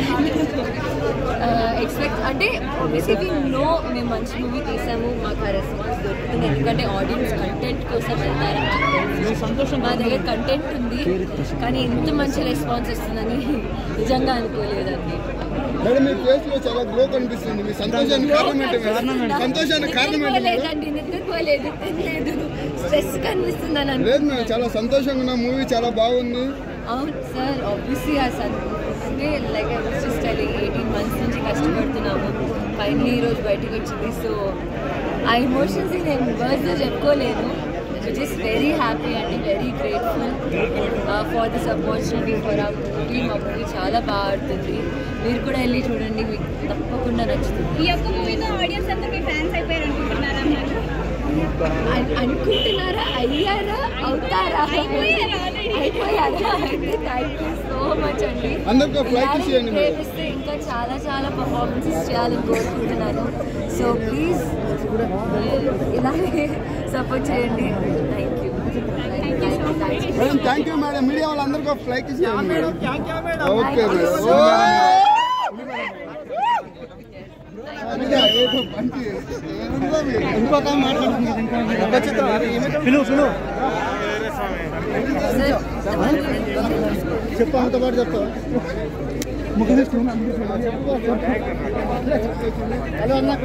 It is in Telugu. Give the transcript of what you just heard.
ఎక్స్పెక్ట్ అంటే ఆబ్వియస్లీ వీ నో మేము మంచి మూవీ తీసాము మాకు ఆ రెస్పాన్స్ దొరుకుతుంది ఎందుకంటే ఆడియన్స్ కంటెంట్ కోసం వెళ్తారని చెప్పి మా దగ్గర కంటెంట్ ఉంది కానీ ఇంత మంచి రెస్పాన్స్ వస్తుందని నిజంగా అనుకోలేదండి మేడం మీ ఫేస్ లో చాలా గ్లో కనిపిస్తుంది మీ సంతోషానికి కారణం ఏంటి మేడం సంతోషానికి కారణం ఏంటి మేడం నిద్రపోలేదండి నిద్రపోలేదు తినలేదు స్ట్రెస్ కనిపిస్తుందని లేదు అనుకుంటున్నాను మేడం చాలా సంతోషంగా ఉన్న మూవీ చాలా బాగుంది అవును సార్ ఆబ్వియస్లీ అసలు అంటే like I was just telling eighteen months నుంచి కష్టపడుతున్నాము ఫైనలీ ఈరోజు బయటకు వచ్చింది సో ఆ ఎమోషన్స్ నేను వర్డ్స్లో చెప్పుకోలేను just very happy and very grateful for this opportunity for uh movie మా మూవీ చాలా బాగా ఆడుతుంది మీరు కూడా వెళ్ళి చూడండి మీకు తప్పకుండా నచ్చుతుంది ఈ యొక్క మూవీతో ఆడియన్స్ అంతా మీ ఫ్యాన్స్ అయిపోయారు అనుకుంటున్నారా అన్నారు అన్- అనుకుంటున్నారా అయ్యారా అవుతారా అయిపోయారు already. అయిపోయారా అయితే థ్యాంక్ యూ సో మచ్ అండి అందరికీ ఒక flight ఇలానే ఇచ్చేయండి మీరు. ప్రేమిస్తే ఇంకా చాలా చాలా పర్ఫార్మెన్సెస్ చేయాలని కోరుకుంటున్నాను సో ప్లీజ్ ఇలాగే సపోర్ట్ చేయండి thank you thank you so much madam thank you madam media వాళ్ళందరికీ ఒక ఫ్లైక్ ఇచ్చేయండి madam okay Thank you madam so అదిగా, ఏదో మంచి ఏముందో మీరు. ఇంకొక మాట్లాడుతున్నారు సార్ చెప్పు అంత పాటు చెప్తావా హలో అన్న